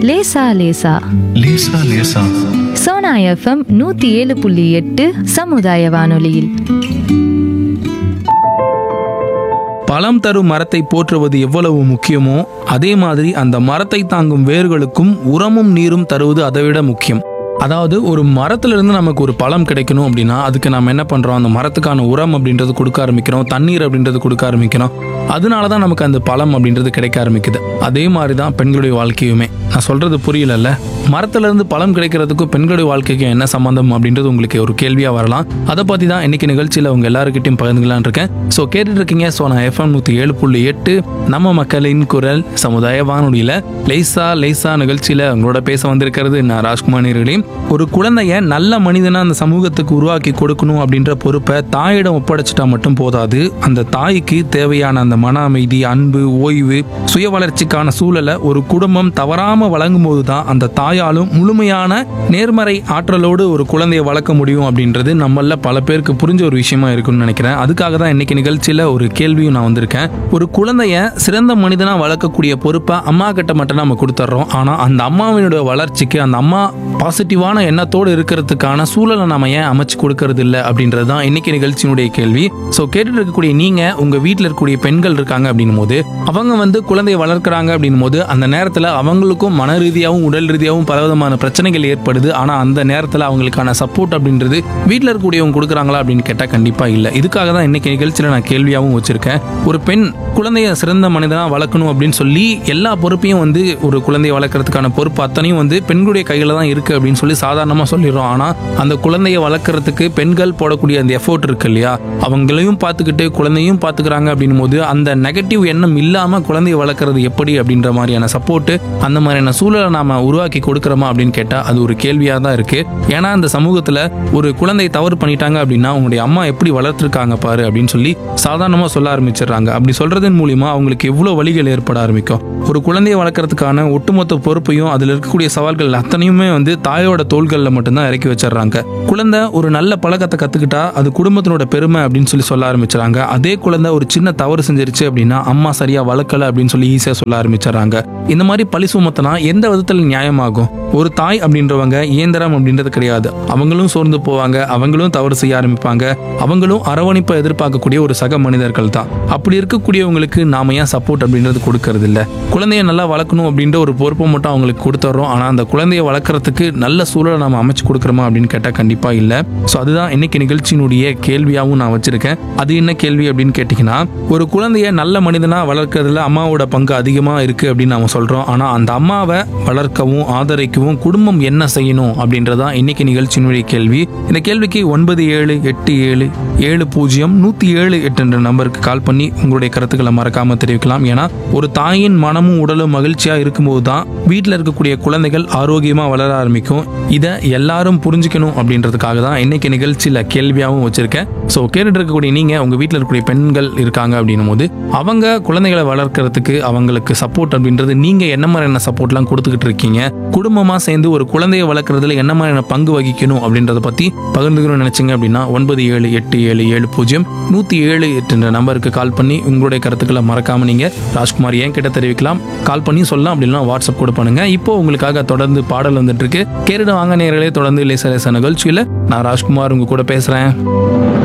லேசா லேசா லேசா லேசா சோனா எஃப்எம் நூத்தி ஏழு புள்ளி எட்டு சமுதாய வானொலியில் பழம் தரும் மரத்தை போற்றுவது எவ்வளவு முக்கியமோ அதே மாதிரி அந்த மரத்தை தாங்கும் வேர்களுக்கும் உரமும் நீரும் தருவது அதைவிட முக்கியம் அதாவது ஒரு மரத்துல நமக்கு ஒரு பழம் கிடைக்கணும் அப்படின்னா அதுக்கு நம்ம என்ன பண்றோம் அந்த மரத்துக்கான உரம் அப்படின்றது கொடுக்க ஆரம்பிக்கிறோம் தண்ணீர் அப்படின்றது கொடுக்க ஆரம்பிக்கிறோம் அதனால தான் நமக்கு அந்த பழம் அப்படின்றது கிடைக்க ஆரம்பிக்குது அதே மாதிரி தான் பெண்களுடைய வாழ்க்கையுமே நான் சொல்றது புரியலல்ல மரத்துல இருந்து பழம் கிடைக்கிறதுக்கும் பெண்களுடைய வாழ்க்கைக்கும் என்ன சம்பந்தம் அப்படின்றது உங்களுக்கு ஒரு கேள்வியா வரலாம் அதை பத்தி தான் இன்னைக்கு நிகழ்ச்சியில உங்க எல்லாருக்கிட்டையும் பகிர்ந்துக்கலாம்னு இருக்கேன் ஸோ கேட்டுட்டு இருக்கீங்க ஸோ நான் எஃப்எம் நூத்தி ஏழு புள்ளி எட்டு நம்ம மக்களின் குரல் சமுதாய வானொலியில லேசா லேசா நிகழ்ச்சியில உங்களோட பேச வந்திருக்கிறது நான் ராஜ்குமார் நேர்களே ஒரு குழந்தைய நல்ல மனிதனா அந்த சமூகத்துக்கு உருவாக்கி கொடுக்கணும் அப்படின்ற பொறுப்பை தாயிடம் ஒப்படைச்சிட்டா மட்டும் போதாது அந்த தாய்க்கு தேவையான அந்த மன அமைதி அன்பு ஓய்வு சுய வளர்ச்சிக்கான சூழலை ஒரு குடும்பம் தவறாம வழங்கும் போது தான் அந்த தாயாலும் முழுமையான நேர்மறை ஆற்றலோடு ஒரு குழந்தையை வளர்க்க முடியும் அப்படின்றது நம்மள பல பேருக்கு புரிஞ்ச ஒரு விஷயமா இருக்கும்னு நினைக்கிறேன் அதுக்காக தான் இன்னைக்கு நிகழ்ச்சியில ஒரு கேள்வியும் நான் வந்திருக்கேன் ஒரு குழந்தைய சிறந்த மனிதனா வளர்க்கக்கூடிய பொறுப்பை அம்மா கிட்ட மட்டும் நம்ம கொடுத்துட்றோம் ஆனா அந்த அம்மாவினுடைய வளர்ச்சிக்கு அந்த அம்மா பாசிட்டிவான எண்ணத்தோடு இருக்கிறதுக்கான சூழலை நம்ம ஏன் அமைச்சு கொடுக்கறது இல்லை அப்படின்றது தான் இன்னைக்கு நிகழ்ச்சியினுடைய கேள்வி ஸோ கேட்டுட்டு இருக்கக்கூடிய நீங்க உங்க வீட்டில் இருக்கக்கூடிய பெண்கள் இருக்காங்க அப்படின்னும் போது அவங்க வந்து குழந்தையை வளர்க்குறாங்க அப்படின்னும் போது அந்த நேரத்தில் அவங்களுக்கும் மன ரீதியாகவும் உடல் ரீதியாகவும் பலவிதமான பிரச்சனைகள் ஏற்படுது ஆனால் அந்த நேரத்தில் அவங்களுக்கான சப்போர்ட் அப்படின்றது வீட்டில் இருக்கக்கூடியவங்க கொடுக்குறாங்களா அப்படின்னு கேட்டால் கண்டிப்பாக இல்லை இதுக்காக தான் இன்னைக்கு நிகழ்ச்சியில் நான் கேள்வியாகவும் வச்சிருக்கேன் ஒரு பெண் குழந்தைய சிறந்த மனிதனாக வளர்க்கணும் அப்படின்னு சொல்லி எல்லா பொறுப்பையும் வந்து ஒரு குழந்தையை வளர்க்கறதுக்கான பொறுப்பு அத்தனையும் வந்து பெண்களுடைய கையில் தான் இருக்கு அப்படின்னு சொல்லி சாதாரணமாக சொல்லிடுறோம் ஆனால் அந்த குழந்தையை வளர்க்கறதுக்கு பெண்கள் போடக்கூடிய அந்த எஃபோர்ட் இருக்கு இல்லையா அவங்களையும் பார்த்துக்கிட்டு குழந்தையும் பார்த்துக்கிறாங்க அப்படின்னும் போது அந்த நெகட்டிவ் எண்ணம் இல்லாமல் குழந்தையை வளர்க்குறது எப்படி அப்படின்ற மாதிரியான சப்போர்ட் அந்த மாதிரியான சூழலை நாம உருவாக்கி கொடுக்குறோமா அப்படின்னு கேட்டால் அது ஒரு கேள்வியாக தான் இருக்கு ஏன்னா அந்த சமூகத்தில் ஒரு குழந்தை தவறு பண்ணிட்டாங்க அப்படின்னா உங்களுடைய அம்மா எப்படி வளர்த்துருக்காங்க பாரு அப்படின்னு சொல்லி சாதாரணமாக சொல்ல ஆரம்பிச்சிடுறாங்க அப்படி சொல்றதன் மூலியமா அவங்களுக்கு எவ்வளோ வழிகள் ஏற்பட ஆரம்பிக்கும் ஒரு குழந்தையை வளர்க்கறதுக்கான ஒட்டுமொத்த பொறுப்பையும் அதில் இருக்கக்கூடிய சவால்கள் அத்தனையுமே வந்து தாயோட தோள்களில் மட்டும்தான் இறக்கி வச்சிடுறாங்க குழந்தை ஒரு நல்ல பழக்கத்தை கத்துக்கிட்டா அது குடும்பத்தினோட பெருமை அப்படின்னு சொல்லி சொல்ல ஆரம்பிச்சிடறாங்க அதே குழந்தை ஒரு சின்ன தவறு செஞ்சிருச்சு அப்படின்னா அம்மா சரியா வளர்க்கல அப்படின்னு சொல்லி ஈஸியா சொல்ல ஆரம்பிச்சிடறாங்க இந்த மாதிரி பழி சுமத்தினா எந்த விதத்தில் நியாயமாகும் ஒரு தாய் அப்படின்றவங்க இயந்திரம் அப்படின்றது கிடையாது அவங்களும் சோர்ந்து போவாங்க அவங்களும் தவறு செய்ய ஆரம்பிப்பாங்க அவங்களும் அரவணைப்பை எதிர்பார்க்கக்கூடிய ஒரு சக மனிதர்கள் தான் அப்படி இருக்கக்கூடியவங்களுக்கு நாம ஏன் சப்போர்ட் அப்படின்றது கொடுக்கறது இல்ல குழந்தைய நல்லா வளர்க்கணும் அப்படின்ற ஒரு பொறுப்பை மட்டும் அவங்களுக்கு கொடுத்துட்றோம் ஆனா அந்த குழந்தைய வளர்க்கறதுக்கு நல்ல சூழலை நாம அமைச்சு கொடுக்குறோமா அப்படின்னு கேட்டா கண்டிப்பா இல்ல ஸோ அதுதான் இன்னைக்கு நிகழ்ச்சியினுடைய கேள்வியாகவும் நான் வச்சிருக்கேன் அது என்ன கேள்வி அப்படின்னு கேட்டிங்கன்னா ஒரு குழந்தைய நல்ல மனிதனா வளர்க்கறதுல அம்மாவோட பங்கு அதிகமா இருக்கு அப்படின்னு நாம சொல்றோம் ஆனா அந்த அம்மாவை வளர்க்கவும் ஆதரிக்கவும் குடும்பம் என்ன செய்யணும் அப்படின்றதான் இன்னைக்கு நிகழ்ச்சியினுடைய கேள்வி இந்த கேள்விக்கு ஒன்பது ஏழு எட்டு ஏழு ஏழு பூஜ்ஜியம் நூத்தி ஏழு எட்டு என்ற நம்பருக்கு கால் பண்ணி உங்களுடைய கருத்துக்களை மறக்காம தெரிவிக்கலாம் ஏன்னா ஒரு தாயின் மனமும் உடலும் மகிழ்ச்சியா இருக்கும்போது தான் வீட்டில் இருக்கக்கூடிய குழந்தைகள் ஆரோக்கியமா வளர ஆரம்பிக்கும் இதை எல்லாரும் புரிஞ்சுக்கணும் அப்படின்றதுக்காக தான் இன்னைக்கு நிகழ்ச்சியில கேள்வியாகவும் வச்சிருக்கேன் ஸோ கேட்டுட்டு இருக்கக்கூடிய நீங்க உங்க வீட்டில் இருக்கக்கூடிய பெண்கள் இருக்காங்க அப்படின்னும் போது அவங்க குழந்தைகளை வளர்க்கறதுக்கு அவங்களுக்கு சப்போர்ட் அப்படின்றது நீங்க என்ன மாதிரியான சப்போர்ட்லாம் கொடுத்துக்கிட்டு இருக்கீங்க குடும்பமா சேர்ந்து ஒரு குழந்தையை வளர்க்கறதுல என்ன மாதிரியான பங்கு வகிக்கணும் அப்படின்றத பத்தி பகிர்ந்துக்கணும்னு நினைச்சீங்க அப்படின்னா ஒன்பது ஏழு எட்டு ஏழு ஏழு பூஜ்ஜியம் நூத்தி ஏழு எட்டு என்ற நம்பருக்கு கால் பண்ணி உங்களுடைய கருத்துக்களை மறக்காம நீங்க ராஜ்குமார் ஏன் கிட்ட தெரிவிக்கலாம் கால் பண்ணி சொல்லலாம் அப்படின்னா வாட்ஸ்அப் கூட பண்ணுங்க இப்போ உங்களுக்காக தொடர்ந்து பாடல் வந்துட்டு இருக்கு கேரட வாங்க நேர்களே தொடர்ந்து லேச லேச நிகழ்ச்சியில நான் ராஜ்குமார் உங்க கூட பேசுறேன்